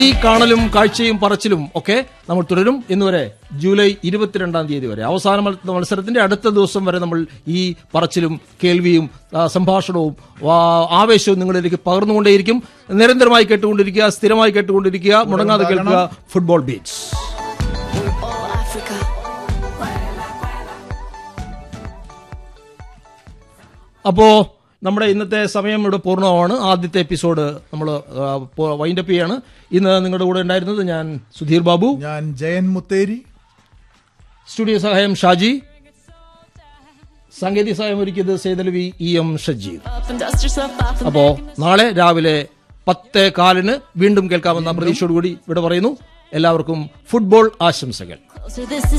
ഈ കാണലും കാഴ്ചയും പറച്ചിലും ഒക്കെ നമ്മൾ തുടരും ഇന്നുവരെ ജൂലൈ ഇരുപത്തിരണ്ടാം തീയതി വരെ അവസാന മത്സ- മത്സരത്തിന്റെ അടുത്ത ദിവസം വരെ നമ്മൾ ഈ പറച്ചിലും കേൾവിയും ആ, സംഭാഷണവും ആ, ആവേശവും നിങ്ങളിലേക്ക് പകർന്നുകൊണ്ടേയിരിക്കും നിരന്തരമായി കേട്ടുകൊണ്ടിരിക്കുക സ്ഥിരമായി കേട്ടുകൊണ്ടിരിക്കുക മുടങ്ങാതെ കേൾക്കുക ഫുട്ബോൾ ബീച്ച് All Africa. അപ്പോ നമ്മുടെ ഇന്നത്തെ സമയം ഇവിടെ പൂർണ്ണമാണ് ആദ്യത്തെ എപ്പിസോഡ് നമ്മൾ വൈൻഡപ്പ് ചെയ്യാണ് ഇന്ന് നിങ്ങളുടെ കൂടെ ഉണ്ടായിരുന്നത് ഞാൻ സുധീർ ബാബു ഞാൻ ജയൻ മുത്തേരി സ്റ്റുഡിയോ സഹായം ഷാജി സാങ്കേതിക സഹായം ഒരുക്കിയത് Sethalavi E M Shajeer Up and dust yourself off and അപ്പോ നാളെ രാവിലെ പത്ത് കാലിന് വീണ്ടും കേൾക്കാമെന്ന പ്രതീക്ഷയോടുകൂടി ഇവിടെ പറയുന്നു എല്ലാവർക്കും ഫുട്ബോൾ ആശംസകൾ closer. This is